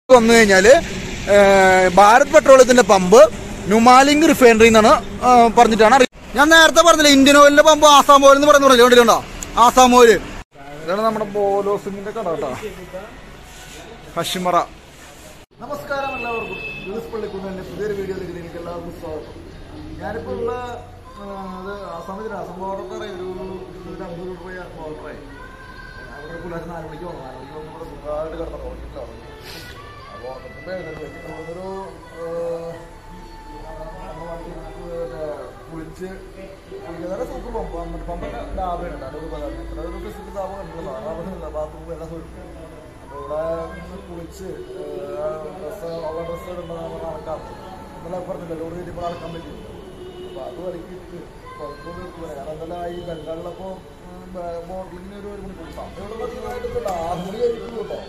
വന്നു കഴിഞ്ഞാല് ഏഹ്, ഭാരത് പെട്രോളിയത്തിന്റെ പമ്പ് നുമാലിംഗ് റിഫൈനറി എന്നാണ് ആ, പറഞ്ഞിട്ടാണ് അറിയ- ഞാൻ നേരത്തെ പറഞ്ഞില്ല ഇന്ത്യൻ ഓയിലിന്റെ പമ്പ് ആസാം ഓയിൽ എന്ന് പറയുന്നത് കണ്ടിട്ടുണ്ടോ ആസാം ഓയിൽ ഇതാണ് നമ്മുടെ ബോലോസിന്റെ കട കേട്ടോ ഹഷിമറ നമസ്കാരം എല്ലാവർക്കും യൂസ് പള്ളിക്കുന്നതിന്റെ പുതിയൊരു വീഡിയോയിലേക്ക് നിങ്ങൾക്ക് എല്ലാവർക്കും സ്വാഗതം ഞാനിപ്പോൾ ഉള്ള ആ, ഇത് ആസാമിൽ ആസാം ബോർഡർ ഒരു ഒരു അമ്പത് രൂപ ബോർഡറായി അവിടെ പുലർച്ചെ നാല് മണിക്ക് വന്നു നാല് മണിക്ക് വന്ന് ഇവിടെ സുഖമായിട്ട് കിടന്നു ഉറങ്ങിയിട്ടാണ് അപ്പോൾ ഉറക്കത്തിൻ്റെ എഴുന്നേറ്റ് ഒരു കുളിച്ച് കുളിക്കുന്നവരെ സൂപ്പർ പമ്പ് മറ്റേ പമ്പൊക്കെ ലാഭമുണ്ട് അതിൻ്റെ ഉപകാരം ഇത്ര ഒരു ഫെസിലിറ്റി ലാഭം ഉണ്ടല്ലോ ലാഭമില്ല ബാത്റൂം എല്ലാം സൂക്ഷിക്കും അപ്പോൾ ഇവിടെ നിന്ന് കുളിച്ച് ഡ്രസ്സ് ഉള്ള ഡ്രസ്സ് ഇടുന്നതാണ് നടക്കാം ഇന്നലെ പറഞ്ഞില്ല ലോഡ് കയറ്റിയപ്പോൾ നടക്കാൻ പറ്റില്ല അപ്പോൾ അത് വരയ്ക്ക് കുഴപ്പമൊന്നും കാരണം എന്തായാലും ഈ ബംഗാളിലപ്പോൾ ബോട്ടിലിന് ഒരു ഒരു മണിക്കൂർ സമയം അധികമായിട്ടൊന്നുമില്ല ആറ് മണി കഴിഞ്ഞിട്ടുള്ളൂ കേട്ടോ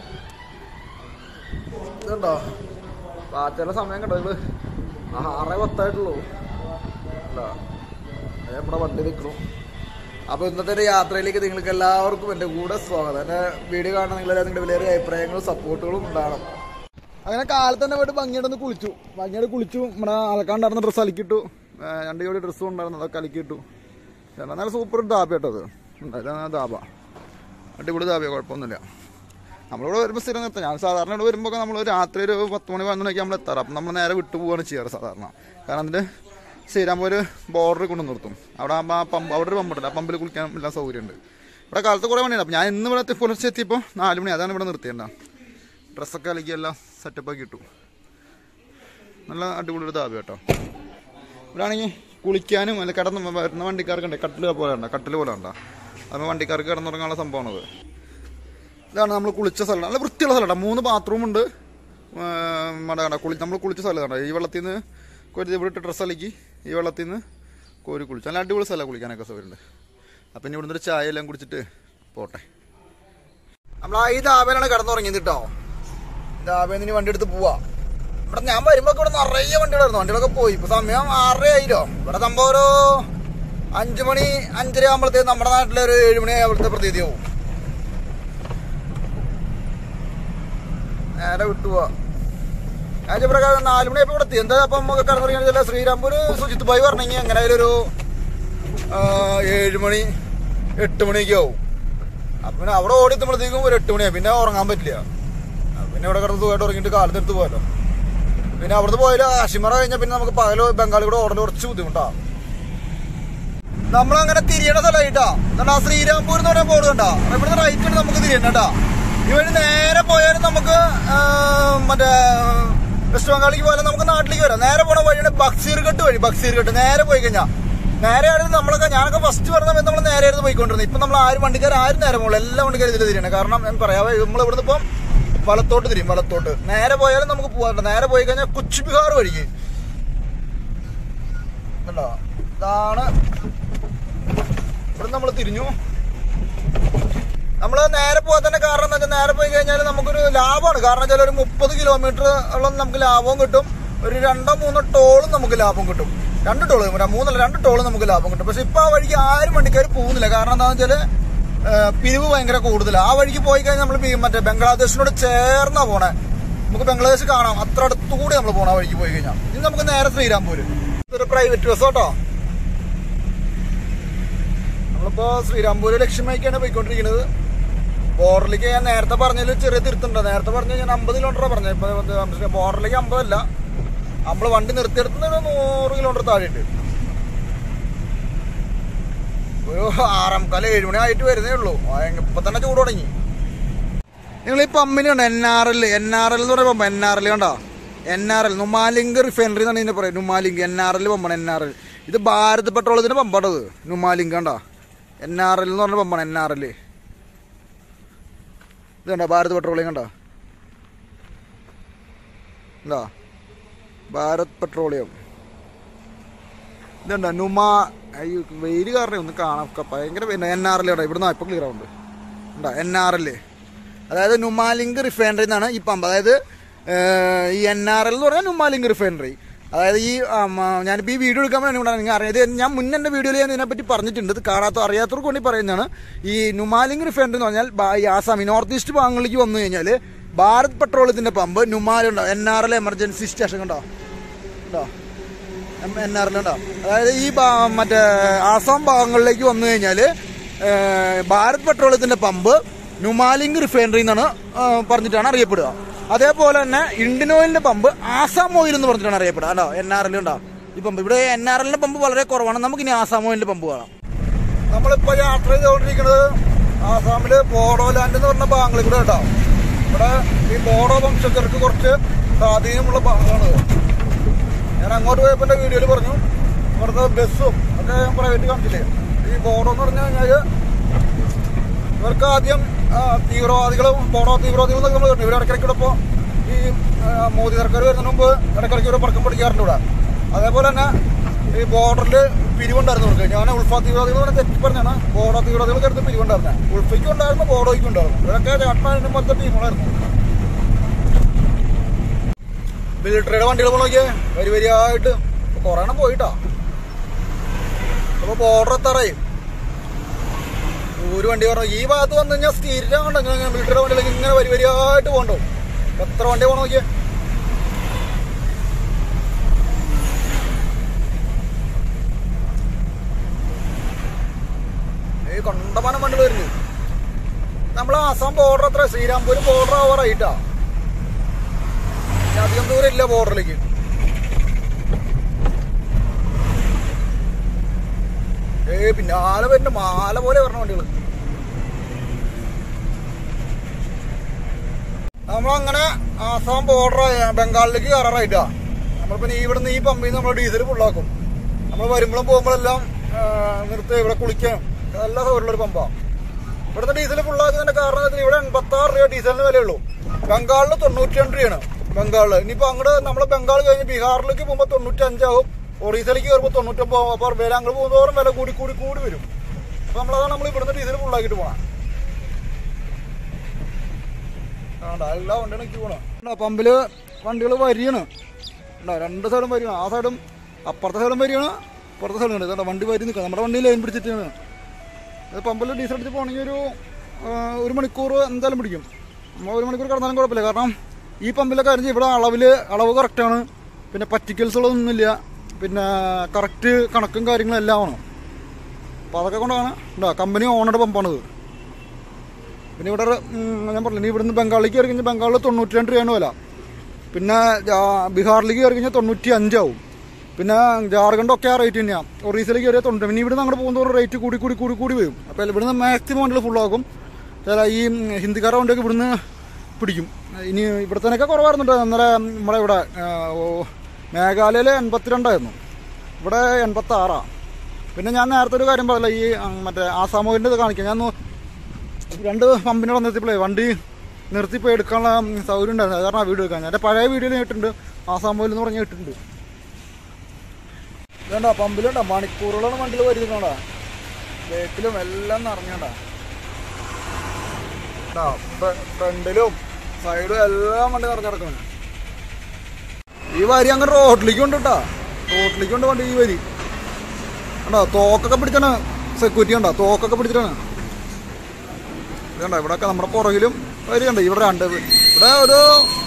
ഇതുണ്ടോ പാച്ചയുടെ സമയം കണ്ടോ ഇത് ആറേ പത്തായിട്ടുള്ളൂ അല്ല ഞാൻ നമ്മുടെ വണ്ടി നിൽക്കണു അപ്പോൾ ഇന്നത്തെ ഒരു യാത്രയിലേക്ക് നിങ്ങൾക്ക് എല്ലാവർക്കും എൻ്റെ കൂടെ സ്വാഗതം എൻ്റെ വീഡിയോ കാണുന്ന നിങ്ങളെല്ലാം നിങ്ങളുടെ വിലയേറിയ അഭിപ്രായങ്ങളും സപ്പോർട്ടുകളും ഉണ്ടാകണം അങ്ങനെ കാലത്ത് തന്നെ പോയിട്ട് ഭംഗിയായിട്ട് ഒന്ന് കുളിച്ചു ഭംഗിയായിട്ട് കുളിച്ചു നമ്മുടെ അലക്കാണ്ടായിരുന്ന ഡ്രസ്സ് അലക്കിട്ടു ഏ, രണ്ട് ജോഡി ഡ്രസ്സും ഉണ്ടായിരുന്നു അതൊക്കെ അലക്കിയിട്ടു ചേട്ടാ നല്ല സൂപ്പർ ദാബ കേട്ടോ അത് ഇതാണ് ദാബ അടിപൊളി ദാബ കുഴപ്പമൊന്നുമില്ല നമ്മളിവിടെ വരുമ്പോൾ സ്ഥിരം നിർത്താം ഞാൻ സാധാരണ ഇവിടെ വരുമ്പോൾ നമ്മൾ രാത്രി ഒരു പത്ത് മണി പതിനൊന്ന് മണിക്ക് നമ്മൾ എത്താറ് അപ്പം നമ്മൾ നേരെ വിട്ടു പോവുകയാണ് ചെയ്യാറ് സാധാരണ കാരണം അതിൻ്റെ ശ്രീരാമ്പൂർ ഒരു ബോർഡറിൽ കൊണ്ട് നിർത്തും അവിടെ ആകുമ്പോൾ ആ പമ്പ് അവിടെ ഒരു പമ്പുണ്ട് ആ പമ്പിൽ കുളിക്കാൻ എല്ലാം സൗകര്യമുണ്ട് ഇവിടെ കാലത്ത് കുറേ പണിയുണ്ട് അപ്പം ഞാൻ ഇന്ന് ഇവിടെ എത്തി പുലർച്ചെ എത്തിയപ്പോൾ നാല് മണി അതാണ് ഇവിടെ നിർത്തിയണ്ട ഡ്രസ്സൊക്കെ അലക്കി എല്ലാം സെറ്റപ്പാക്കി ഇട്ടു നല്ല അടിപൊളി ഒരു ദാബ കേട്ടോ ഇവിടെ ആണെങ്കിൽ കുളിക്കാനും അല്ല കിടന്ന് വരുന്ന വണ്ടിക്കാർക്ക് ഉണ്ട് കട്ടിൽ പോലെ ഉണ്ട് കട്ടിൽ പോലെ ഉണ്ടോ അത് വണ്ടിക്കാർക്ക് കിടന്നുറങ്ങാനുള്ള സംഭവമാണത് ഇതാണ് നമ്മൾ കുളിച്ച സ്ഥലം നല്ല വൃത്തിയുള്ള സ്ഥലമാണ് മൂന്ന് ബാത്റൂം ഉണ്ട് മട കണ്ട കുളി നമ്മൾ കുളിച്ച സ്ഥലം കണ്ട ഈ വെള്ളത്തിൽ നിന്ന് കോരി ഇവിടെ ഇട്ട് ഡ്രസ്സ് അലക്കി ഈ വെള്ളത്തിൽ നിന്ന് കോരി കുളിച്ചു നല്ല അടിപൊളി സ്ഥലമാണ് കുളിക്കാനൊക്കെ സൗകര്യമുണ്ട് അപ്പം ഇനി ഇവിടുന്ന് ഒരു ചായ എല്ലാം കുടിച്ചിട്ട് പോട്ടെ നമ്മൾ ആ ഈ ദാബയിലാണ് കിടന്നുറങ്ങിയത് കേട്ടോ ദാബയിൽ നിന്ന് വണ്ടി എടുത്ത് പോവാ ഇവിടെ ഞാൻ വരുമ്പോ ഇവിടെ നിറയെ വണ്ടികളായിരുന്നു വണ്ടികളൊക്കെ പോയി ഇപ്പൊ സമയം ആറര ആയിരോ ഇവിടെ സംഭവം ഒരു അഞ്ചു മണി അഞ്ചര ആകുമ്പോഴത്തേക്ക് നമ്മുടെ നാട്ടിലെ ഒരു ഏഴ് മണി ആകുമ്പോഴത്തെ പ്രതീതിയാവും നേരെ വിട്ടുപോവാ ഞാൻ പ്രകാരം നാല് മണിയപ്പോ ഇവിടെ എത്തി എന്താ അപ്പം നമുക്ക് കടന്നിറങ്ങിയ ശ്രീരാംപൂര് സുജിത് ഭായി പറഞ്ഞെങ്കിൽ എങ്ങനെ ഒരു ആ, ഏഴ് മണി എട്ട് മണിയൊക്കെ ആവും അപ്പൊ പിന്നെ അവിടെ ഓടി എത്തുമ്പോഴത്തേക്കും ഒരു എട്ട് മണിയാവും പിന്നെ ഉറങ്ങാൻ പറ്റില്ല അപ്പൊ പിന്നെ ഇവിടെ കിടന്ന് സുഖമായിട്ട് ഉറങ്ങിയിട്ട് കാലത്തെടുത്ത് പോയല്ലോ പിന്നെ അവിടുന്ന് പോയാൽ അഷിമറ കഴിഞ്ഞാൽ പിന്നെ നമുക്ക് പകലോ ബംഗാളി കൂടെ ഓടൽ കുറച്ച് ബുദ്ധിമുട്ടാ നമ്മളങ്ങനെ തിരിയണ സ്ഥലമായിട്ടാ എന്നിട്ട് ആ ശ്രീരാംപൂർ എന്ന് പറയാൻ ബോർഡ് കണ്ടാ ഇവിടുന്ന് റൈറ്റ് എടുത്ത് നമുക്ക് തിരിയണ്ടട്ടാ ഈ വഴി നേരെ പോയാലും നമുക്ക് ആ, മറ്റേ വെസ്റ്റ് ബംഗാളിലേക്ക് പോയാലും നമുക്ക് നാട്ടിലേക്ക് വരാം നേരെ പോണ വഴിയാണ് ബക്സീർഘട്ട് വഴി ബക്സീർഘട്ട് നേരെ പോയി കഴിഞ്ഞാൽ നേരെ ആയിരുന്നു നമ്മളൊക്കെ ഞാനൊക്കെ ഫസ്റ്റ് പറഞ്ഞ സമയത്ത് നമ്മൾ നേരെ ആയിരുന്നു പോയിക്കൊണ്ടിരുന്നത് ഇപ്പൊ നമ്മൾ ആരും വണ്ടിക്കാർ ആരും നേരെ പോകുള്ളൂ എല്ലാ വണ്ടിക്കാരും ഇതിൽ തിരിയണം കാരണം ഞാൻ പറയാം നമ്മൾ ഇവിടുന്ന് ഇപ്പം വലത്തോട്ട് തിരിയും വലത്തോട്ട് നേരെ പോയാലും നമുക്ക് പോകാറുണ്ട് നേരെ പോയി കഴിഞ്ഞാൽ കുച്ച് ബിഹാർ വഴിക്ക് കണ്ടോ ഇതാണ് ഇവിടെ നമ്മൾ തിരിഞ്ഞു നമ്മൾ നേരെ പോകാത്തതിന്റെ കാരണം എന്താ വെച്ചാൽ നേരെ പോയി കഴിഞ്ഞാൽ നമുക്കൊരു ലാഭമാണ് കാരണം വെച്ചാൽ ഒരു മുപ്പത് കിലോമീറ്റർ ഉള്ള നമുക്ക് ലാഭവും കിട്ടും ഒരു രണ്ടോ മൂന്നോ ടോളും നമുക്ക് ലാഭം കിട്ടും രണ്ട് ടോള് മൂന്നല്ല രണ്ട് ടോളും നമുക്ക് ലാഭം കിട്ടും പക്ഷെ ഇപ്പൊ ആ വഴിക്ക് ആരും വണ്ടിക്കാർ പോകുന്നില്ല കാരണം എന്താണെന്ന് വെച്ചാല് ഏഹ്, പിരിവ് ഭയങ്കര കൂടുതലാണ് ആ വഴിക്ക് പോയി കഴിഞ്ഞാൽ നമ്മൾ മറ്റേ ബംഗ്ലാദേശിനോട് ചേർന്നാ പോണേ നമുക്ക് ബംഗ്ലാദേശ് കാണാം അത്ര അടുത്തുകൂടി നമ്മൾ പോണ ആ വഴിക്ക് പോയി കഴിഞ്ഞാൽ ഇനി നമുക്ക് നേരെ ശ്രീരാംപൂര് ഇതൊരു പ്രൈവറ്റ് ബസ് കേട്ടോ നമ്മളിപ്പോ ശ്രീരാംപൂര് ലക്ഷ്യമായിക്കാണ് പോയിക്കൊണ്ടിരിക്കുന്നത് ബോർഡറിലേക്ക് ഞാൻ നേരത്തെ പറഞ്ഞതിൽ ചെറിയ തിരുത്തുണ്ട് നേരത്തെ പറഞ്ഞ ഞാൻ അമ്പത് കിലോമീറ്റർ പറഞ്ഞത് ഇപ്പൊ ബോർഡറിലേക്ക് അമ്പതല്ല നമ്മള് വണ്ടി നിർത്തിയെടുത്തുന്ന ഒരു നൂറ് കിലോമീറ്റർ താഴെയുണ്ട് ഒരു ആറാംകാല ഏഴ് മണി ആയിട്ട് വരുന്നേ ഉള്ളൂ ഭയങ്കര- ഇപ്പൊ തന്നെ ചൂട് തുടങ്ങി നിങ്ങൾ ഈ പമ്പിന് കണ്ടോ N R L N R L എന്ന് പറയുമ്പോൾ പമ്പ് എൻ ആർ എൽ കണ്ടോ N R L Numaligarh refinery എന്നാണ് ഇതിനെ പറയുന്നത് നുമാലിംഗ് എൻ ആർ എൽ പമ്പാണ് എൻ ആർ എൽ ഇത് ഭാരത് പെട്രോളത്തിന്റെ പമ്പാണത് നുമാലിംഗ് കണ്ടോ എൻ ആർ എൽ എന്ന് പറഞ്ഞ പമ്പാണ് എൻ ആർ എൽ ഇത് കണ്ടോ ഭാരത് പെട്രോളിയം കണ്ടോ എന്താ ഭാരത് പെട്രോളിയം ഇതുണ്ടോ നുമാ അയ്യോ വെയിൽ കാരണം ഒന്ന് കാണാം ഒക്കെ ഭയങ്കര എൻ ആർ എൽ ഇവിടുന്ന് ഇപ്പൊ ക്ലിയർ ആവുന്നുണ്ട് ഉണ്ടോ എൻ ആർ എൽ അതായത് നുമാലിംഗ് റിഫൈനറി എന്നാണ് ഈ പമ്പ് അതായത് ഏഹ്, ഈ എൻ ആർ എൽ എന്ന് പറഞ്ഞാൽ നുമാലിംഗ് റിഫൈനറി അതായത് ഈ ആം, ആ, ഞാനിപ്പോൾ ഈ വീഡിയോ എടുക്കാൻ വേണ്ടി കൊണ്ടാണ് നിങ്ങൾ അറിയാം ഇത് ഞാൻ മുന്നേ എൻ്റെ വീഡിയോയിൽ ഞാൻ ഇതിനെപ്പറ്റി പറഞ്ഞിട്ടുണ്ട് ഇത് കാണാത്ത അറിയാത്തവർക്ക് വേണ്ടി പറയുന്നതാണ് ഈ നുമാലിംഗ് റിഫൈനറി എന്ന് പറഞ്ഞാൽ ബാ- ഈ ആസാമി നോർത്ത് ഈസ്റ്റ് ഭാഗങ്ങളിലേക്ക് വന്നു കഴിഞ്ഞാൽ ഭാരത് പെട്രോളിയത്തിന്റെ പമ്പ് നുമാലുണ്ടോ N R L emergency station കണ്ടോ ഉണ്ടോ എൻ ആർ എൽ ഉണ്ടോ അതായത് ഈ ഭാ- മറ്റേ ആസാം ഭാഗങ്ങളിലേക്ക് വന്നു കഴിഞ്ഞാൽ ഭാരത് പെട്രോളിയത്തിന്റെ പമ്പ് നുമാലിംഗ് റിഫൈനറി എന്നാണ് ആ, പറഞ്ഞിട്ടാണ് അറിയപ്പെടുക അതേപോലെ തന്നെ ഇന്ത്യൻ ഓയിലിന്റെ പമ്പ് ആസാം ഓയിൽ എന്ന് പറഞ്ഞിട്ടാണ് അറിയപ്പെടുക ഉണ്ടോ എൻ ആർ എൽ ഉണ്ടോ ഈ പമ്പ് ഇവിടെ എൻ ആർ എല്ലിന്റെ പമ്പ് വളരെ കുറവാണ് നമുക്ക് ഇനി ആസാം ഓയിലിന്റെ പമ്പ് കാണാം നമ്മളിപ്പോ യാത്ര ചെയ്തുകൊണ്ടിരിക്കുന്നത് ആസാമില് ബോഡോലാൻഡ് എന്ന് പറഞ്ഞ ഭാഗങ്ങളിൽ കൂടെ കേട്ടോ ഇവിടെ ഈ ബോഡോ വംശജർക്ക് കുറച്ച് സ്വാധീനമുള്ള ഭാഗമാണ് ഞാൻ അങ്ങോട്ട് പോയപ്പോ എന്റെ വീഡിയോയിൽ പറഞ്ഞു ഇവിടുത്തെ ബസ്സും ഒക്കെ പ്രൈവറ്റ് കാണിച്ചില്ലേ ഈ ബോഡോ എന്ന് പറഞ്ഞു കഴിഞ്ഞാല് ഇവർക്ക് ആദ്യം ആ, തീവ്രവാദികളും ബോഡോ തീവ്രവാദികളും എന്നൊക്കെ നമ്മൾ കേട്ടു ഇവർ ഇടയ്ക്കിടയ്ക്ക് ഇവിടെ ഇപ്പോൾ ഈ ആ, മോദി സർക്കാർ വരുന്നതിന് മുമ്പ് ഇടയ്ക്കിടയ്ക്ക് ഒരു പടക്കം പിടിക്കാറുണ്ട് ഇവിടെ അതേപോലെ തന്നെ ഈ ബോർഡറിൽ പിരിവുണ്ടായിരുന്നു ഇവർക്ക് ഞാൻ ഉൾഫ തീവ്രവാദികൾ പറഞ്ഞ തെറ്റി പറഞ്ഞാണ് ബോഡോ തീവ്രവാദികൾക്ക് അടുത്ത് പിരിവുണ്ടായിരുന്നത് ഉൾഫയ്ക്കും ഉണ്ടായിരുന്നു ബോഡോയ്ക്കും ഉണ്ടായിരുന്നു ഇവരൊക്കെ ചേട്ടനായിരുന്നു പോലത്തെ ടീമുകളായിരുന്നു മിലിറ്ററിയുടെ വണ്ടികൾ പോണോക്കിയേ വരി വരിയായിട്ട് കൊറേ എണ്ണം പോയിട്ടാ അപ്പൊ ബോർഡർ എത്താറായി ഒരു വണ്ടി പറഞ്ഞു ഈ ഭാഗത്ത് വന്നു കഴിഞ്ഞാൽ സ്ഥിരം ഉണ്ടോ മിലിറ്ററി വണ്ടിയിലേക്ക് ഇങ്ങനെ വരി വരിയായിട്ട് പോകണ്ടോ എത്ര വണ്ടി പോകണം നോക്കിയേ ഈ കൊണ്ടമാനം വണ്ടി വരുന്നു നമ്മൾ ആസാം ബോർഡർ അത്ര ശ്രീരാംപൂർ ബോർഡർ ആവാറായിട്ടാ ഇനി അധികം ദൂരം ഇല്ല ബോർഡറിലേക്ക് ഏ പിന്നാലെ വരുന്ന മാല പോലെ വരണ വണ്ടികൾ നമ്മളങ്ങനെ ആസാം ബോർഡർ ബംഗാളിലേക്ക് കയറാറായിട്ടാ നമ്മളിപ്പോ ഈ ഇവിടുന്ന് ഈ പമ്പിൽ നിന്ന് നമ്മൾ ഡീസൽ ഫുള്ളാക്കും നമ്മൾ വരുമ്പോഴും പോകുമ്പോഴെല്ലാം നിർത്തി ഇവിടെ കുളിക്കാൻ നല്ല സൗകര്യമുള്ള ഒരു പമ്പാ ഇവിടുത്തെ ഡീസൽ ഫുള്ളാക്കുന്നതിന്റെ കാരണം എന്താ വെച്ചാൽ ഇവിടെ എൺപത്തി ആറ് രൂപ ഡീസലിന് വിലയുള്ളൂ ബംഗാളിൽ തൊണ്ണൂറ്റി രണ്ട് രൂപയാണ് ബംഗാളിൽ ഇനിയിപ്പോ അങ്ങോട്ട് നമ്മള് ബംഗാൾ കഴിഞ്ഞ് ബീഹാറിലേക്ക് പോകുമ്പോൾ തൊണ്ണൂറ്റി അഞ്ചാവും ഒറീസയിലേക്ക് കയറുമ്പോൾ തൊണ്ണൂറ്റൊമ്പതാവും അപ്പൊ വില അങ്ങോട്ട് പോകുന്നതോറും വില കൂടി കൂടി കൂടി വരും അപ്പൊ നമ്മളതാണ് നമ്മൾ ഇവിടുന്ന് ഡീസൽ ഫുള്ളാക്കിയിട്ട് പോകണം ആണ്ടാ എല്ലാ വണ്ടികളും എനിക്ക് പോകണം പമ്പില് വണ്ടികൾ വരികയാണ് ഉണ്ടോ രണ്ട് സൈഡും വരികയാണ് ആ സൈഡും അപ്പുറത്തെ സൈഡും വരികയാണ് ഇപ്പുറത്തെ സൈഡും ഉണ്ട് ഇതാ വണ്ടി വരി നിൽക്കുക നമ്മുടെ വണ്ടി ലൈൻ പിടിച്ചിട്ടാണ് ഇത് പമ്പിൽ ഡീസൽ അടിച്ച് പോകണമെങ്കിൽ ഒരു ആ, ഒരു മണിക്കൂർ എന്തായാലും പിടിക്കും നമ്മൾ ഒരു മണിക്കൂർ കിടന്നാലും കുഴപ്പമില്ല കാരണം ഈ പമ്പിലെ കാര്യം വെച്ചാൽ ഇവിടെ അളവിൽ അളവ് കറക്റ്റാണ് പിന്നെ പറ്റിക്കൽസുകളൊന്നുമില്ല പിന്നെ കറക്റ്റ് കണക്കും കാര്യങ്ങളും എല്ലാം ആണ് അപ്പോൾ അതൊക്കെ കൊണ്ടാണ് ഉണ്ടോ കമ്പനി ഓണറുടെ പമ്പാണിത് പിന്നെ ഇവിടെ ഒരു, ഉം, ഞാൻ പറഞ്ഞു ഇനി ഇവിടുന്ന് ബംഗാളിലേക്ക് കയറി കഴിഞ്ഞാൽ ബംഗാളിൽ തൊണ്ണൂറ്റി രണ്ട് രൂപയാണ് വില പിന്നെ ജാ- ബീഹാറിലേക്ക് കയറി കഴിഞ്ഞാൽ തൊണ്ണൂറ്റി അഞ്ചാവും പിന്നെ ജാർഖണ്ഡ് ഒക്കെ ആ റേറ്റ് തന്നെയാണ് ഒറീസയിലേക്ക് കയറിയാൽ തൊണ്ണൂറ്റി പിന്നെ ഇവിടുന്ന് അങ്ങോട്ട് പോകുന്നതോറും റേറ്റ് കൂടി കൂടി കൂടി കൂടി വരും അപ്പോൾ ഇവിടുന്ന് മാക്സിമം വണ്ടികൾ ഫുള്ളാക്കും ചില ഈ ഹിന്ദിക്കാരുടെ വണ്ടിയൊക്കെ ഇവിടുന്ന് പിടിക്കും ഇനി ഇവിടെ തന്നെയൊക്കെ കുറവായിരുന്നുണ്ട് ഇന്നലെ നമ്മുടെ ഇവിടെ ആ, ഓ, മേഘാലയയിൽ എൺപത്തിരണ്ടായിരുന്നു ഇവിടെ എൺപത്തി ആറാ പിന്നെ ഞാൻ നേരത്തെ ഒരു കാര്യം പറയില്ല ഈ ആ, മറ്റേ ആസാമോയിൻ്റെ ഇത് കാണിക്കാം ഞാൻ ഒന്ന് രണ്ട് പമ്പിനോട് നിർത്തിയപ്പോഴേ വണ്ടി നിർത്തിപ്പോൾ എടുക്കാനുള്ള ഉം, സൗകര്യം ഉണ്ടായിരുന്നു അത് കാരണം ആ വീഡിയോ എടുക്കാൻ എൻ്റെ പഴയ വീഡിയോയിൽ ഇട്ടിട്ടുണ്ട് ആസാമോയിൽ എന്ന് പറഞ്ഞ് ഇട്ടിട്ടുണ്ട് ഇതുണ്ടോ പമ്പിലുണ്ടോ മണിക്കൂറുകളാണ് വണ്ടിയിൽ വരുന്നുണ്ടോ ബേക്കിലും എല്ലാം നിറഞ്ഞോണ്ടാ ഫ്രണ്ടിലും സൈഡും എല്ലാം വണ്ടി നിറഞ്ഞു കിടക്കണം ഈ വരി അങ്ങനെ റോഡിലേക്ക് കൊണ്ട് കേട്ടാ റോഡിലേക്ക് കൊണ്ട് വണ്ടി ഈ വരി കണ്ടോ തോക്കൊക്കെ പിടിച്ചാണ് സെക്യൂരിറ്റി ഉണ്ടോ തോക്കൊക്കെ പിടിച്ചിട്ടാണ് ഇതുണ്ടോ ഇവിടെയൊക്കെ നമ്മുടെ പുറകിലും വരികയുണ്ട് ഇവിടെ രണ്ട് പേ- ഇവിടെ ഒരു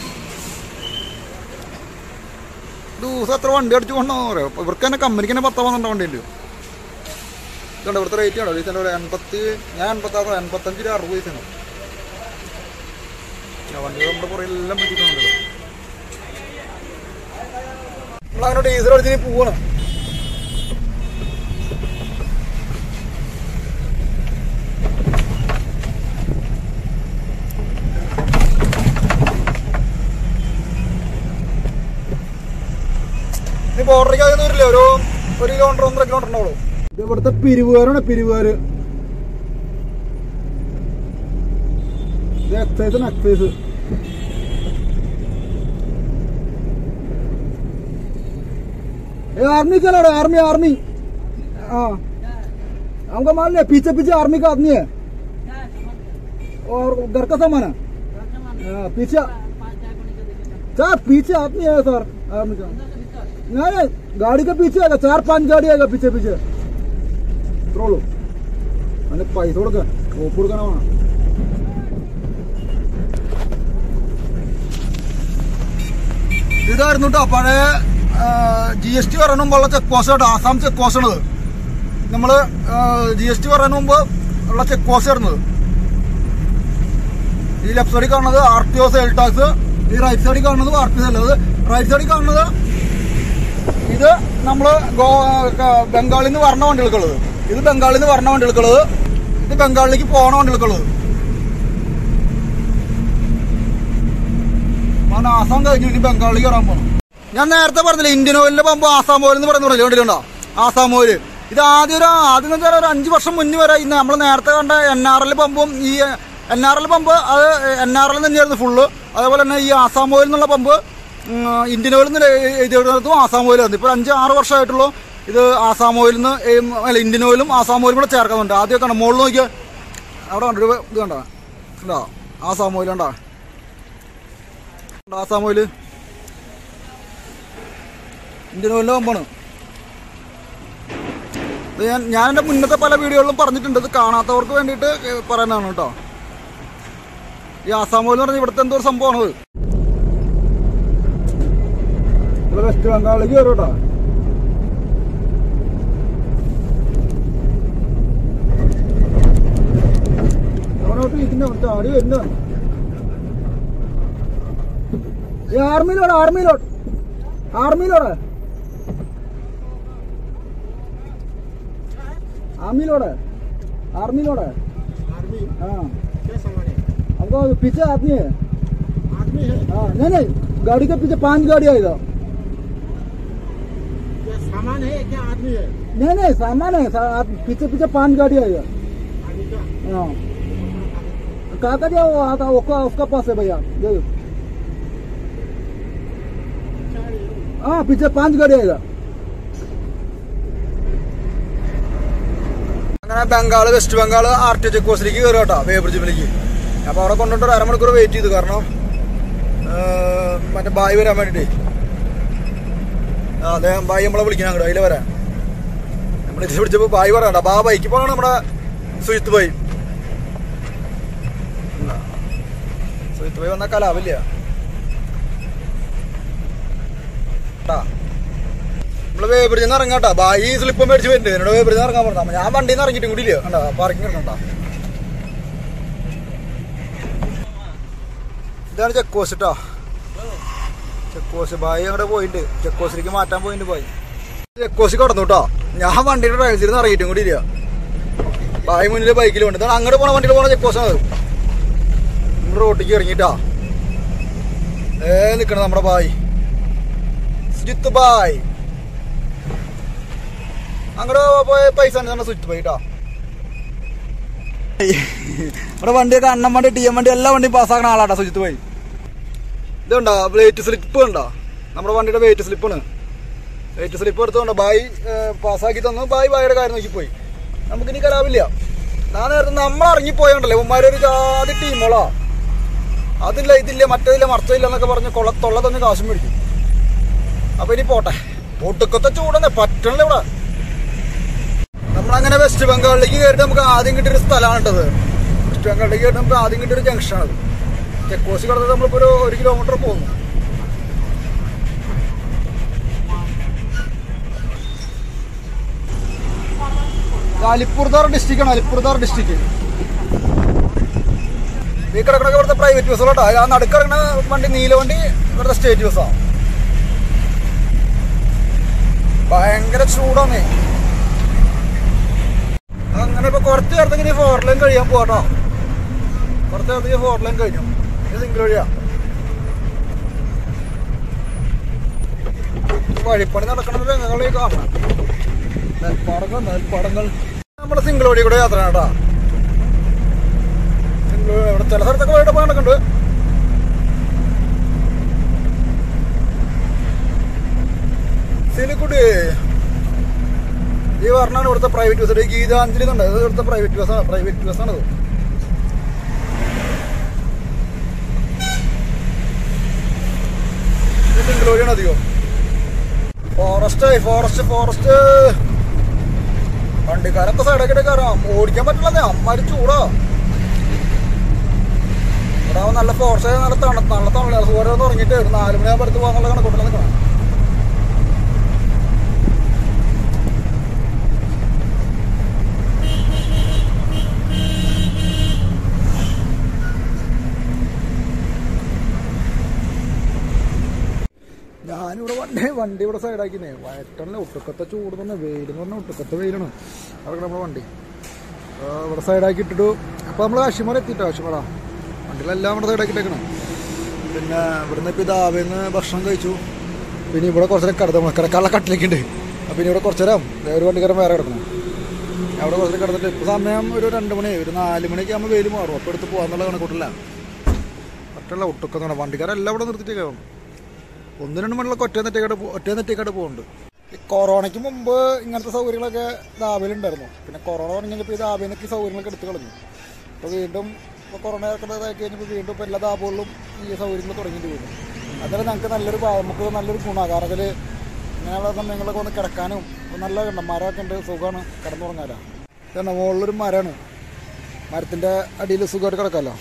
ദിവസം എത്ര വണ്ടി അടിച്ചു കൊണ്ടോന്ന് പറയാം ഇപ്പൊ ഇവർക്ക് തന്നെ കമ്പനിക്ക് തന്നെ പത്താ പന്ത്രണ്ട് വണ്ടി ഉണ്ട് ഇതുണ്ട് ഇവിടുത്തെ റേറ്റ് ഉണ്ടോ ഡീസലിൻ്റെ ഒരു എൺപത്തി ഞാൻ എൺപത്താറ് എൺപത്തഞ്ച് രൂപ അറുപത് പൈസയാണ് വണ്ടികൾ നമ്മുടെ പുറകിലെല്ലാം പിടിക്കുന്നുണ്ട് നമ്മളങ്ങനെ ഡീസൽ അടിച്ചിട്ട് പോവാണ് ഈ ബോർഡറിലേക്ക് അതൊന്നും വരില്ല ഒരു ഒരു കിലോമീറ്റർ ഒന്നര കിലോമീറ്റർ ഉണ്ടാവുള്ളൂ ഇത് ഇവിടുത്തെ പിരിവുകാരാണ് പിരിവുകാര് ഇത് എക്സൈസ് എക്സൈസ് आर्मी चला रहा है आर्मी आर्मी हाँ हमको मान लिया पीछे पीछे आर्मी का आदमी है और घर का सामान है हाँ, पीछे सर पीछे आदमी है सर आर्मी का नहीं नहीं, गाड़ी के पीछे आएगा चार पांच गाड़ी आएगा पीछे पीछे पेट्रोल मैंने पैसा കൊടുക്ക ഓപ്പ് കൊടുക്കാനാണ് ഇതായിരുന്നു കേട്ടോ പഴയ ജി എസ് ടി പറയുന്ന മുമ്പുള്ള ചെക്ക് പോസ്റ്റ് കേട്ടോ ആസാം ചെക്ക് പോസ്റ്റ് ആണ് നമ്മള് ജി എസ് ടി പറയുന്ന മുമ്പ് ഉള്ള ചെക്ക് പോസ്റ്റ് ആയിരുന്നത് ഈ ലെഫ്റ്റ് സൈഡിൽ കാണുന്നത് R T O sale tax ഈ റൈറ്റ് സൈഡിൽ കാണുന്നത് ആർ ടി ഒ അല്ലത് റൈറ്റ് സൈഡിൽ കാണുന്നത് ഇത് നമ്മള് ഗോ- ക- ബംഗാളിൽ നിന്ന് വരണ വണ്ടികൾക്കുള്ളത് ഇത് ബംഗാളിൽ നിന്ന് വരണ വണ്ടികൾക്കുള്ളത് ഇത് ബംഗാളിലേക്ക് പോണ വണ്ടികൾക്കുള്ളത് ഞാൻ ആസാം കഴിഞ്ഞു ഇനി ബംഗാളിലേക്ക് കയറാൻ പോകണം ഞാൻ നേരത്തെ പറഞ്ഞില്ലേ ഇന്ത്യൻ ഓയിലിന്റെ പമ്പ് ആസാം ഓയിൽ എന്ന് പറയുന്ന പറഞ്ഞില്ലേ കണ്ടിട്ടുണ്ടോ ആസാം ഓയിൽ ഇത് ആദ്യം ഒരു ആദ്യം എന്ന് വെച്ചാൽ ഒരു അഞ്ച് വർഷം മുന്നേ വരെ ഇന്ന് നമ്മൾ നേരത്തെ കണ്ട എൻ ആർ എൽ പമ്പും ഈ എൻ ആർ എൽ പമ്പ് അത് എൻ ആർ എൽ തന്നെയായിരുന്നു ഫുള്ള് അതേപോലെ തന്നെ ഈ ആസാം ഓയിൽ എന്നുള്ള പമ്പ് ഉം, ഇന്ത്യൻ ഓയിൽ നിന്ന് എഴുതിയെടുത്തും ആസാം ഓയിൽ വന്നു ഇപ്പോൾ അഞ്ച് ആറ് വർഷമായിട്ടുള്ളൂ ഇത് ആസാം ഓയിൽ നിന്ന് ഏം, അല്ല ഇന്ത്യൻ ഓയിലും ആസാം ഓയിലും കൂടെ ചേർക്കുന്നുണ്ട് ആദ്യമൊക്കെ കണ്ടോ മുകളിൽ നോക്കിയാൽ അവിടെ കണ്ടോ ഒരു ഇത് കണ്ടോ ഉണ്ടോ ആസാം ഓയിൽ കണ്ടോ ആസാം ഓയിൽ ഇന്ത്യൻ ഓയിലിൻ്റെ പമ്പാണ് ഇത് ഞാൻ ഞാൻ എൻ്റെ മുന്നത്തെ പല വീഡിയോകളിലും പറഞ്ഞിട്ടുണ്ട് ഇത് കാണാത്തവർക്ക് വേണ്ടിയിട്ട് പറയുന്നതാണ് കേട്ടോ ഈ ആസാം ഓയിൽ എന്ന് പറഞ്ഞാൽ ഇവിടുത്തെ എന്തോ ഒരു സംഭവമാണ് ഇത് വെസ്റ്റ് ബംഗാളിലേക്ക് കയറും കേട്ടോ അവനോട്ട് ഇരിക്കുന്ന ചാടി വരുന്ന ഈ ആർമിയിലോട് ആർമിയിലോട്ട് ആർമിയിലോട് आर्मीलोड है आर्मी लोड है आर्मी हाँ क्या सामान है हमको पीछे आदमी है आदमी है हाँ नहीं नहीं गाड़ी के पीछे पांच गाड़ी है इधर क्या सामान है क्या आदमी है नहीं नहीं सामान है सा- आप पीछे पीछे पांच गाड़ी है इधर आदमी का हाँ काका जी वो आता उसका उसका पास है भैया दे दो हाँ पीछे पांच गाड़ी है इधर അങ്ങനെ Bengal west Bengal R T check പോസ്റ്റിലേക്ക് കയറും കേട്ടോ വേബ്രിഡ്ജ് ജിമ്മിലേക്ക് അപ്പോൾ അവിടെ കൊണ്ടുപോയിട്ട് ഒരു അരമണിക്കൂർ വെയിറ്റ് ചെയ്തു കാരണം ഏഹ്, മറ്റേ ബായ് വരാൻ വേണ്ടിയിട്ട് ആ അദ്ദേഹം ബായ് നമ്മളെ വിളിക്കണം അങ്ങോട്ട് അതിലെ വരാൻ നമ്മൾ ഇത് പിടിച്ചപ്പോൾ ബായ് പറയണ്ട ബാ ബൈക്ക് പോകണം നമ്മുടെ സുജിത്ത് ബായ് സുജിത്ത് ബായ് വന്നാൽ കലാവില്ല കേട്ടാ നമ്മള് വേബ്രിഡ്ജിൽ നിന്ന് ഇറങ്ങാട്ടാ ബായി സ്ലിപ്പം മേടിച്ച് വരുന്നുണ്ട് എന്നോട് വേബ്രിഡ്ജിൽ നിന്ന് ഇറങ്ങാൻ പറഞ്ഞാ ഞാൻ വണ്ടിയിൽ നിന്ന് ഇറങ്ങിയിട്ടും കൂടി ഇല്ല കണ്ടാ പാർക്കിംഗ് ഇറങ്ങണ്ട ഇതാണ് ചെക്ക് പോസ്റ്റ് കേട്ടോ ചെക്ക് പോസ്റ്റ് ബായി അങ്ങോട്ട് പോയിട്ടുണ്ട് ചെക്ക് പോസ്റ്റിലേക്ക് മാറ്റാൻ പോയിട്ടുണ്ട് ബായി ചെക്ക് പോസ്റ്റ് കടന്നു കേട്ടോ ഞാൻ വണ്ടിയുടെ ഡ്രൈവർ നിന്ന് ഇറങ്ങിയിട്ടും കൂടി ഇല്ല ബായി മുന്നിൽ ബൈക്കിൽ ഉണ്ട് ഇതാണ് അങ്ങോട്ട് പോണ വണ്ടിയിൽ പോണ ചെക്ക് പോസ്റ്റ് ആണ് നമ്മൾ റോട്ടിലേക്ക് ഇറങ്ങിട്ടാ ഏ നിക്കണം നമ്മുടെ ബായി സുജിത്ത് ബായ് അങ്ങോട്ട് പോയ പൈസ തന്നെ സ്വിച്ച് പോയി കേട്ടോ നമ്മുടെ വണ്ടിയൊക്കെ അണ്ണൻ വണ്ടി ടി എം വണ്ടി എല്ലാ വണ്ടിയും പാസ്സാക്കണ ആളാട്ടോ സുജിത്ത് പോയി ഇതുണ്ടോ വെയിറ്റ് സ്ലിപ്പ് ഉണ്ടോ നമ്മുടെ വണ്ടിയുടെ വെയിറ്റ് സ്ലിപ്പാണ് വെയിറ്റ് സ്ലിപ്പ് എടുത്തുകൊണ്ട് ബായി പാസ്സാക്കി തന്നു ബായി ബായിയുടെ കാര്യം നോക്കി പോയി നമുക്കിനി കലാവില്ല ഞാൻ നേരത്തെ നമ്മൾ ഇറങ്ങിപ്പോയോണ്ടല്ലേ ഉമ്മാരൊരു ജാതി ടീമോളാ അതില്ല ഇതില്ല മറ്റേതില്ല മറച്ചില്ല എന്നൊക്കെ പറഞ്ഞ് കൊള്ള തൊള്ള തന്നെ കാശും മേടിക്കും അപ്പൊ ഇനി പോട്ടെ ഒട്ടുക്കത്തെ ചൂടന്നെ പറ്റണല്ലോ ഇവിടെ നമ്മളങ്ങനെ വെസ്റ്റ് ബംഗാളിലേക്ക് കയറിയിട്ട് നമുക്ക് ആദ്യം കിട്ടിയൊരു സ്ഥലമാണ് കേട്ടത് വെസ്റ്റ് ബംഗാളിലേക്ക് കയറിയിട്ട് നമുക്ക് ആദ്യം കിട്ടിയൊരു ജംഗ്ഷനാണ് ചെക്ക് പോസ്റ്റ് കടന്നത് നമ്മളിപ്പോ ഒരു ഒരു കിലോമീറ്റർ പോകുന്നു ഇത് അലിപ്പുർദാർ ഡിസ്ട്രിക്ട് ആണ് അലിപ്പുർദാർ ഡിസ്ട്രിക്ട് ഈ കിടക്കണ ഇവിടുത്തെ പ്രൈവറ്റ് ബസ്സുകളോട്ടോ ആ നടുക്കിറങ്ങണ വണ്ടി നീല വണ്ടി ഇവിടുത്തെ സ്റ്റേറ്റ് ബസ്സാണ് ഭയങ്കര ചൂടാന്നേ അങ്ങനെ ഇപ്പൊ കുറച്ച് നേരത്തേക്ക് ഇനി ഫോർ ലൈൻ കഴിയാൻ പോട്ടോ കുറച്ച് നേരത്തേക്ക് ഫോർ ലൈൻ കഴിഞ്ഞു ഇത് സിംഗിൾ വഴിയാ വഴിപ്പണി നടക്കണത് രംഗങ്ങളെ കാണണം നെൽപ്പാടങ്ങൾ നെൽപ്പാടങ്ങൾ നമ്മുടെ സിംഗിൾ വഴി കൂടെ യാത്ര കേട്ടാ സിംഗിൾ ഇവിടെ ചില സ്ഥലത്തൊക്കെ വഴിയുടെ പോകണക്കുണ്ട് സിലിക്കുട്ടി ഈ പറഞ്ഞാണ് ഇവിടുത്തെ പ്രൈവറ്റ് ബസ് ഗീതാഞ്ജലി എന്നുണ്ട് ഇത് ഇവിടുത്തെ പ്രൈവറ്റ് ബസ്സാണ് പ്രൈവറ്റ് ബസ്സാണത് ഇത് സിംഗിൾ വഴിയാണ് അധികം ഫോറസ്റ്റ് ഫോറസ്റ്റ് ഫോറസ്റ്റ് വണ്ടിക്കാരൊക്കെ സൈഡൊക്കെ കയറാം ഓടിക്കാൻ പറ്റില്ല അമ്മാരി ചൂടാ ഇവിടെ ആവുമ്പോ നല്ല ഫോർസ് നല്ല തണു നല്ല തണുള്ള സൂര്യ ഒന്ന് ഉറങ്ങിയിട്ട് ഒരു നാല് മണിയാകുമ്പോൾ അടുത്ത് പോകാന്നുള്ള കണക്കൂട്ടിൽ നിൽക്കണം ഞാനിവിടെ വണ്ടി വണ്ടി ഇവിടെ സൈഡാക്കിന്നേ വയറ്റല്ല ഒട്ടുക്കത്തെ ചൂട് തന്നെ വെയിലെന്ന് പറഞ്ഞാൽ ഒട്ടുക്കത്തെ വെയിലാണ് അതൊക്കെ നമ്മുടെ വണ്ടി ആ, ഇവിടെ സൈഡാക്കി ഇട്ടിട്ടു അപ്പോൾ നമ്മൾ കാശിമറ എത്തിയിട്ടോ കാശിമറ വണ്ടിയിലെല്ലാം ഇവിടെ സൈഡാക്കിയിട്ടേക്കണം പിന്നെ ഇവിടുന്ന് ഇപ്പോൾ ഇതാവേന്ന് ഭക്ഷണം കഴിച്ചു പിന്നെ ഇവിടെ കുറച്ച് നേരം കിടന്നു കിടക്കാനുള്ള കട്ടിലേക്ക് ഉണ്ട് അപ്പോൾ ഇനി ഇവിടെ കുറച്ച് നേരം ദേ ഒരു വണ്ടിക്കാരൻ വേറെ കിടക്കണം അവിടെ കുറച്ച് നേരം കിടന്നിട്ട് ഇപ്പോൾ സമയം ഒരു രണ്ട് മണി ഒരു നാല് മണിയൊക്കെ ആകുമ്പോൾ വെയിൽ മാറും അപ്പോൾ എടുത്ത് പോകാന്നുള്ള കണക്കൂട്ടില്ല ഒറ്റല്ല ഒട്ടുക്കുന്ന വണ്ടിക്കാരെല്ലാം ഇവിടെ നിർത്തിയിട്ടേക്കാം ഒന്ന് രണ്ട് മണിലൊക്കെ ഒറ്റ നെറ്റേക്കാട് ഒറ്റ നെറ്റേക്കാട് പോകുന്നുണ്ട് ഈ കൊറോണയ്ക്ക് മുമ്പ് ഇങ്ങനത്തെ സൗകര്യങ്ങളൊക്കെ ദാബിലുണ്ടായിരുന്നു പിന്നെ കൊറോണ തുടങ്ങിയപ്പോൾ ഈ ദാബിന്നൊക്കെ ഈ സൗകര്യങ്ങളൊക്കെ എടുത്തു കളഞ്ഞു അപ്പോൾ വീണ്ടും ഇപ്പോൾ കൊറോണ ഇറക്കുന്നതായി കഴിഞ്ഞപ്പോൾ വീണ്ടും ഇപ്പോൾ എല്ലാ ദാബുകളിലും ഈ സൗകര്യങ്ങൾ തുടങ്ങിയിട്ട് വരുന്നു അന്നേരം ഞങ്ങൾക്ക് നല്ലൊരു ഭാ- നമുക്ക് നല്ലൊരു ഗുണമാണ് കാരണം ഇതിൽ ഇങ്ങനെയുള്ള സമയങ്ങളൊക്കെ ഒന്ന് കിടക്കാനും നല്ല കണ്ട മരമൊക്കെ ഉണ്ട് സുഖമാണ് കിടന്നുറങ്ങാലോ ഇതാണ് മുകളിലൊരു മരമാണ് മരത്തിൻ്റെ അടിയിൽ സുഖമായിട്ട് കിടക്കാമല്ലോ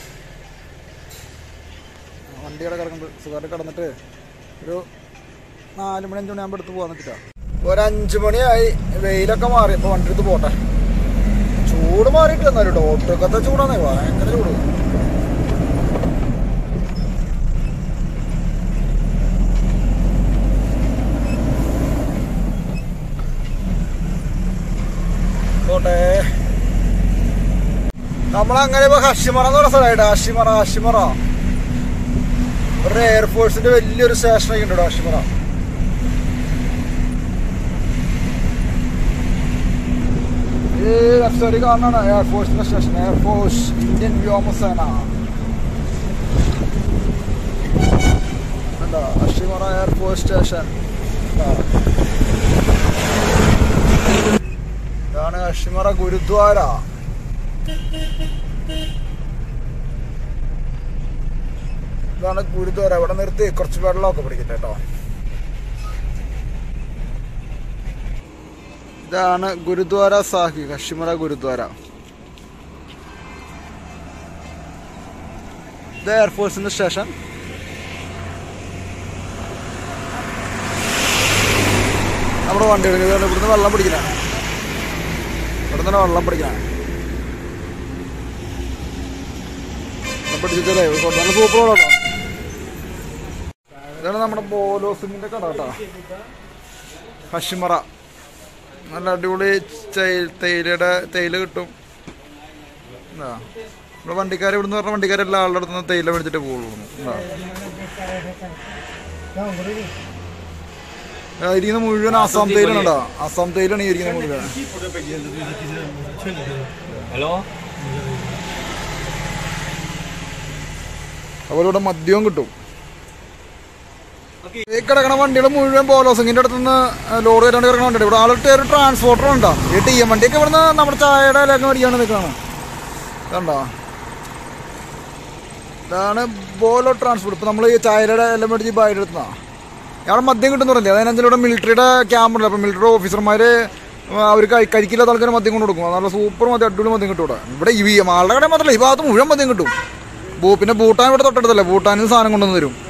വണ്ടി ഇവിടെ കിടക്കുന്നുണ്ട് സുഖമായിട്ട് കിടന്നിട്ട് ഒരു നാല് മണി അഞ്ച് മണിയാകുമ്പോൾ എടുത്ത് പോകാൻ വെച്ചിട്ടാ ഒരു അഞ്ച് മണിയായി വെയിലൊക്കെ മാറി ഇപ്പോൾ വണ്ടി എടുത്ത് പോട്ടെ ചൂട് മാറിയിട്ട് എന്നാലും കേട്ടോ ഒട്ടുക്കത്തെ ചൂടാണേ ഭയങ്കര ചൂട് പോട്ടെ നമ്മളങ്ങനെ ഇപ്പൊ ഹഷിമറ എന്ന് പറഞ്ഞ സ്ഥലമായിട്ട് ഹഷിമറ ഹഷിമറ ഒരു എയർഫോഴ്സിന്റെ വലിയൊരു സ്റ്റേഷനൊക്കെ ഉണ്ട് ഹഷിമറ ഈ ലെഫ്റ്റ് സൈഡിൽ കാണാണ് എയർഫോഴ്സിന്റെ സ്റ്റേഷൻ എയർഫോഴ്സ് ഇന്ത്യൻ വ്യോമസേന എന്താ ഹഷിമറ എയർഫോഴ്സ് സ്റ്റേഷൻ ഇതാണ് ഹഷിമറ ഗുരുദ്വാര ഇതാണ് ഗുരുദ്വാര ഇവിടെ നിർത്തി കുറച്ച് വെള്ളമൊക്കെ പിടിക്കട്ടെ കേട്ടോ ഇതാണ് ഗുരുദ്വാര സാഹി കശ്മീറ ഗുരുദ്വാര ഇത് എയർഫോഴ്സിന്റെ സ്റ്റേഷൻ നമ്മുടെ വണ്ടി എടുക്കുന്നത് ഇവിടുന്ന് വെള്ളം പിടിക്കണ ഇവിടുന്ന് വെള്ളം പിടിക്കണ വെള്ളം പിടിച്ചിട്ടേ നല്ല സൂപ്പർ വെള്ളം ഇതാണ് നമ്മുടെ ബോലോസിങ്ങിന്റെ കട കേട്ടോ പശിമറ നല്ല അടിപൊളി ചെ- തേയിലയുടെ തേയില കിട്ടും എന്താ ഇവിടെ വണ്ടിക്കാർ ഇവിടുന്ന് പറഞ്ഞ വണ്ടിക്കാരെല്ലാം ആളുടെ അടുത്ത് നിന്ന് തേയില മേടിച്ചിട്ട് പോകുള്ളൂ എന്താ ആ, ഇരിക്കുന്ന മുഴുവൻ ആസാം തേയിലാണ് കേട്ടോ ആസാം തേയിലാണ് ഈ ഇരിക്കുന്ന മുഴുവൻ ഹലോ അതുപോലെ ഇവിടെ മദ്യവും കിട്ടും ഈ കിടക്കണ വണ്ടികൾ മുഴുവൻ ബോലോസിങ്ങിന്റെ അടുത്ത് നിന്ന് ലോഡ് കയറാണ്ട് കിടക്കണ വണ്ടിയുണ്ട് ഇവിടെ ആളിട്ട് ഒരു ട്രാൻസ്പോർട്ടർ ഉണ്ടോ ഈ ടി എം വണ്ടിയൊക്കെ ഇവിടുന്ന് നമ്മുടെ ചായയുടെ ഇലയൊക്കെ മേടിക്കാണ് നിൽക്കണം ഇതുണ്ടോ ഇതാണ് ബോലോ ട്രാൻസ്പോർട്ട് ഇപ്പൊ നമ്മൾ ഈ ചായയുടെ ഇല മേടിച്ച് ബായുടെ അടുത്തുനിന്നാ അവിടെ മദ്യം കിട്ടുന്ന പറഞ്ഞില്ലേ അതിനനുസരിച്ച് ഇവിടെ മിലിറ്ററിയുടെ ക്യാമ്പ് ഉണ്ട് അപ്പോൾ മിലിറ്ററി ഓഫീസർമാർ അവർ കഴിക്കില്ലാത്ത ആൾക്കാർ മദ്യം കൊണ്ട് കൊടുക്കും നല്ല സൂപ്പർ മദ്യം അടിപൊളി മദ്യം കിട്ടും ഇവിടെ ഇവിടെ ഈ ആളുടെ കടയിൽ മാത്രമല്ല ഈ ഭാഗത്ത് മുഴുവൻ മദ്യം കിട്ടും ബൂ പിന്നെ ഭൂട്ടാൻ ഇവിടെ തൊട്ടടുത്തല്ലേ ഭൂട്ടാനിൽ നിന്ന് സാധനം കൊണ്ടുവന്ന് തരും